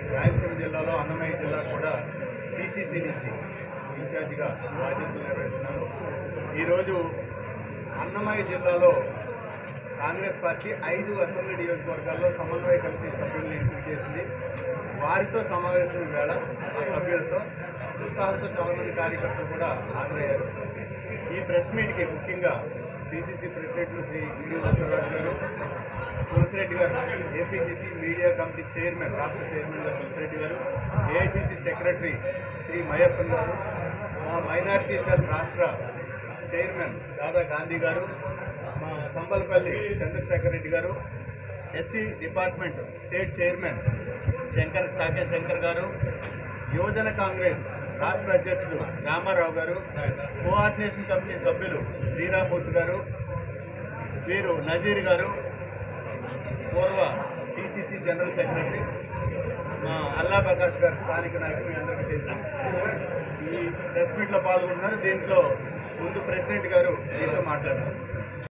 రాయలసీమ జిల్లాలో అన్నమయ్య జిల్లా కూడా పిసిసి నుంచి ఇన్ఛార్జిగా బాధ్యతలు నిర్వహిస్తున్నాను ఈరోజు అన్నమయ్య జిల్లాలో కాంగ్రెస్ పార్టీ ఐదు అసెంబ్లీ నియోజకవర్గాల్లో సమన్వయ కమిటీ సభ్యులను ఎంపిక చేసింది వారితో సమావేశం వేళ ఆ సభ్యులతో ఉత్సాహంతో చాలా మంది కార్యకర్తలు కూడా హాజరయ్యారు ఈ ప్రెస్ మీట్కి ముఖ్యంగా పిసిసి ప్రెసిడెంట్లు శ్రీ విడి వసంతరాజు గారు తులసిరెడ్డి గారు ఏపీసీసీ మీడియా కమిటీ చైర్మన్ రాష్ట్ర చైర్మన్ గారు తులసిరెడ్డి గారు ఏఐసిసి సెక్రటరీ శ్రీ మయప్పన్ గారు మా మైనారిటీ సెల్ రాష్ట్ర చైర్మన్ దాదా గాంధీ గారు మా సంబలపల్లి చంద్రశేఖర్ రెడ్డి గారు SC department state chairman Shankar Sake Shankar గారు యువజన కాంగ్రెస్ రాష్ట్ర అధ్యక్షుడు రామారావు గారు కోఆర్డినేషన్ కమిటీ సభ్యులు శ్రీరామూర్తి గారు వీరు నజీర్ గారు పూర్వ టీసీసీ జనరల్ సెక్రటరీ మా అల్లా ప్రకాష్ గారు స్థానిక నాయకులు మీ అందరికీ తెలుసు ఈ ప్రెస్ మీట్లో పాల్గొంటున్నారు దీంట్లో ముందు ప్రెసిడెంట్ గారు మీతో మాట్లాడతారు